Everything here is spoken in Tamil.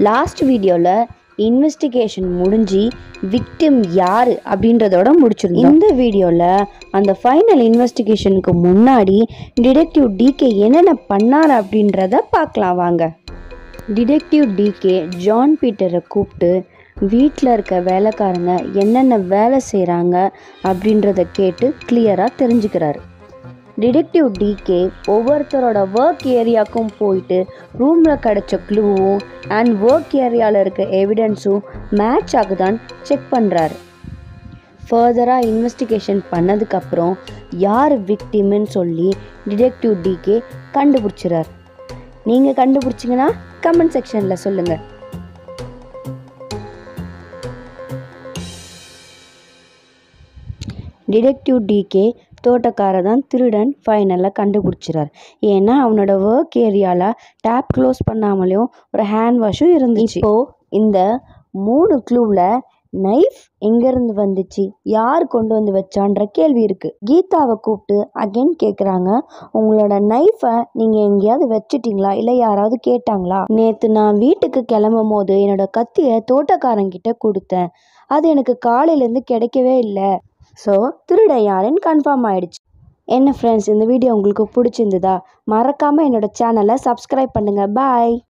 லாஸ்ட் வீடியோவில் இன்வெஸ்டிகேஷன் முடிஞ்சு விக்டிம் யார் அப்படின்றதோட முடிச்சிருந்தோம் இந்த வீடியோவில் அந்த ஃபைனல் இன்வெஸ்டிகேஷனுக்கு முன்னாடி டிடெக்டிவ் டிகே என்னென்ன பண்ணார் அப்படின்றத பார்க்கலாம் வாங்க டிடெக்டிவ் டிகே ஜான் பீட்டரை கூப்பிட்டு வீட்டில் இருக்க வேலைக்காரங்க என்னென்ன வேலை செய்கிறாங்க அப்படின்றத கேட்டு கிளியராக தெரிஞ்சுக்கிறாரு டிடெக்டிவ் டிகே ஒவ்வொருத்தரோட ஒர்க் ஏரியாவுக்கும் போயிட்டு ரூமில் கிடைச்ச க்ளூவும் அண்ட் ஒர்க் ஏரியாவில் இருக்க எவிடன்ஸும் மேட்ச் ஆகுதான்னு செக் பண்ணுறாரு ஃபர்தராக இன்வெஸ்டிகேஷன் பண்ணதுக்கப்புறம் யார் விக்டிம்னு சொல்லி டிடெக்டிவ் டிகே கண்டுபிடிச்சிறார் நீங்கள் கண்டுபிடிச்சிங்கன்னா கமெண்ட் செக்ஷனில் சொல்லுங்கள் டிடெக்டிவ் டிகே தோட்டக்கார தான் திருடன் ஃபைனலாக கண்டுபிடிச்சிறார் ஏன்னா அவனோட ஒர்க் ஏரியாவில் டேப் க்ளோஸ் பண்ணாமலேயும் ஒரு ஹேண்ட் வாஷும் இருந்துச்சு இப்போது இந்த மூணு க்ளூவில் நைஃப் எங்கேருந்து வந்துச்சு யார் கொண்டு வந்து வச்சான்ற கேள்வி இருக்குது கீதாவை கூப்பிட்டு அகைன் கேட்குறாங்க உங்களோட நைஃபை நீங்கள் எங்கேயாவது வச்சிட்டீங்களா இல்லை யாராவது கேட்டாங்களா நேற்று நான் வீட்டுக்கு கிளம்பும் போது என்னோட கத்தியை தோட்டக்காரங்கிட்ட கொடுத்தேன் அது எனக்கு காலையிலேருந்து கிடைக்கவே இல்லை ஸோ திருடன் யாருன்னு கன்ஃபார்ம் ஆயிடுச்சு என்ன ஃப்ரெண்ட்ஸ் இந்த வீடியோ உங்களுக்கு பிடிச்சிருந்ததா மறக்காமல் என்னோட சேனலை சப்ஸ்கிரைப் பண்ணுங்கள் பாய்